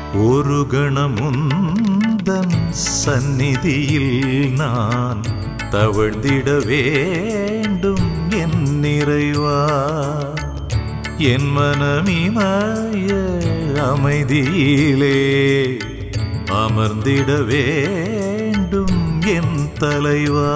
ஒரு கணமுந்தன் சந்நிதியில் நான் தவழ்ந்திட வேண்டும் என் நிறைவா என் மனமிமய அமைதியிலே அமர்ந்திட வேண்டும் என் தலைவா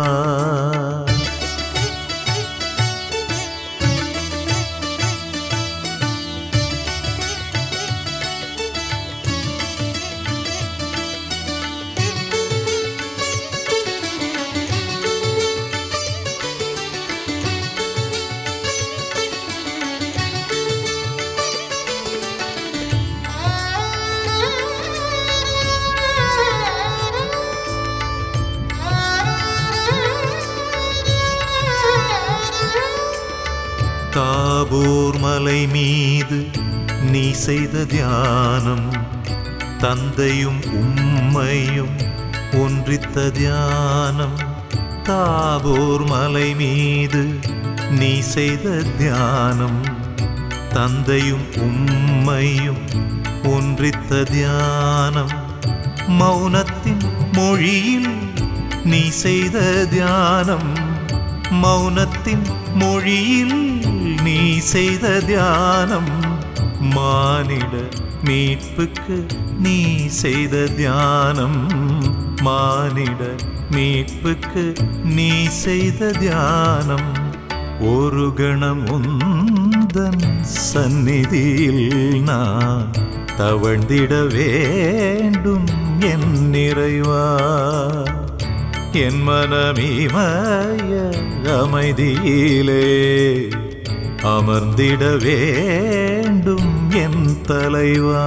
தாபூர் மலை மீது நீ செய்த தியானம் தந்தையும் உம்மையும் ஒன்றித்த தியானம் தாபூர் மலை மீது நீ செய்த தியானம் தந்தையும் உம்மையும் ஒன்றித்த தியானம் மௌனத்தின் மொழியில் நீ செய்த தியானம் மௌனத்தின் மொழியில் நீ செய்த தியானம் மானிட மீட்புக்கு நீ செய்த தியானம் மானிட மீட்புக்கு நீ செய்த தியானம் ஒரு கணம் உந்தன் சந்நிதியில் நான் தவழ்ந்திட வேண்டும் என் நிறைவா என் மனமிமய அமைதியிலே அமர்ந்திட வேண்டும் என் தலைவா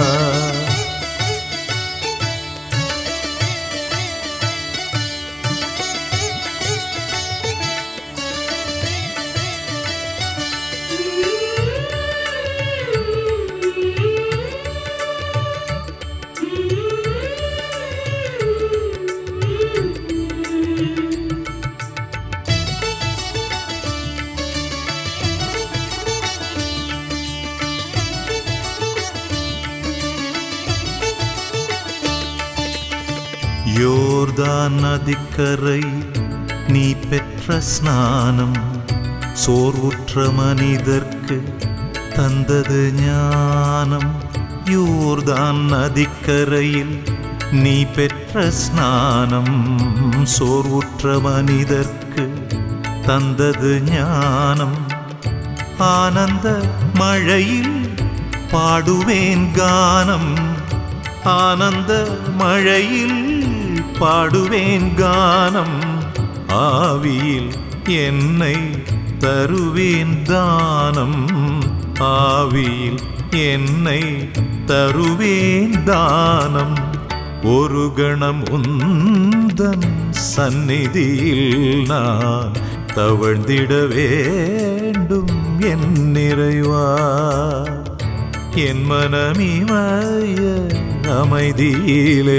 யோர்தான் நதிக்கரை நீ பெற்ற ஸ்நானம் சோர்வுற்ற மனிதர்க்கு தந்தது ஞானம் யோர்தான் நதிக்கரையில் நீ பெற்ற ஸ்நானம் சோர்வுற்ற மனிதர்க்கு தந்தது ஞானம் ஆனந்த மழையில் பாடுவேன் கானம் ஆனந்த மழையில் பாடுவேன் கானம் ஆவியில் என்னை தருவேன் தானம் ஆவியில் என்னை தருவேன் தானம் ஒரு கணம் உந்தன் சந்நிதியில் நான் தவழ்ந்திட வேண்டும் என் நிறைவா என் மனமிமய அமைதியிலே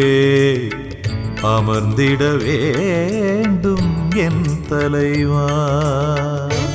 அமர்ந்திட வேண்டும் என் தலைவா